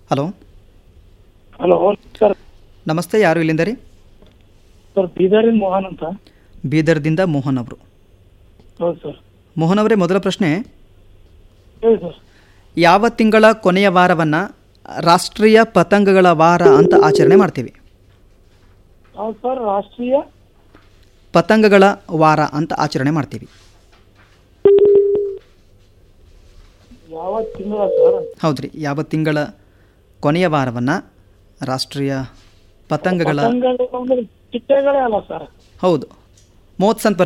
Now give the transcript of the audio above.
hello hello sir ನಮಸ್ತೆ ಯಾರು ಇಲ್ಲಿಂದ ರೀ ಸರ್ ಬೀದರಿನ ಮೋಹನ್ ಅಂತ ಬೀದರ್ದಿಂದ ಮೋಹನ್ ಅವರು ಹೌದು ಸರ್ ಮೋಹನ್ ಅವರೇ ಮೊದಲ ಪ್ರಶ್ನೆ ಹೇಳಿ ಸರ್ ಯಾವ ತಿಂಗಳ ಕೊನೆಯ ವಾರವನ್ನು ರಾಷ್ಟ್ರೀಯ ಪತಂಗಗಳ ವಾರ ಅಂತ ಆಚರಣೆ ಮಾಡ್ತೀವಿ ಹೌದು ಸರ್ ರಾಷ್ಟ್ರೀಯ ಪತಂಗಗಳ ವಾರ ಅಂತ ಆಚರಣೆ ಮಾಡ್ತೀವಿ ಯಾವ ತಿಂಗಳ ಸರ್ ಹೌದ್ರಿ ಯಾವ ತಿಂಗಳ ಕೊನೆಯ ವಾರವನ್ನು ರಾಷ್ಟ್ರೀಯ ಪತಂಗಗಳ ಪತಂಗಗಳು ಅಂದ್ರೆ ಚಿಟ್ಟೆಗಳೇ ಅಲ್ಲ ಸರ್ ಹೌದು ಮೂವತ್ತು ಸೆಂಟ್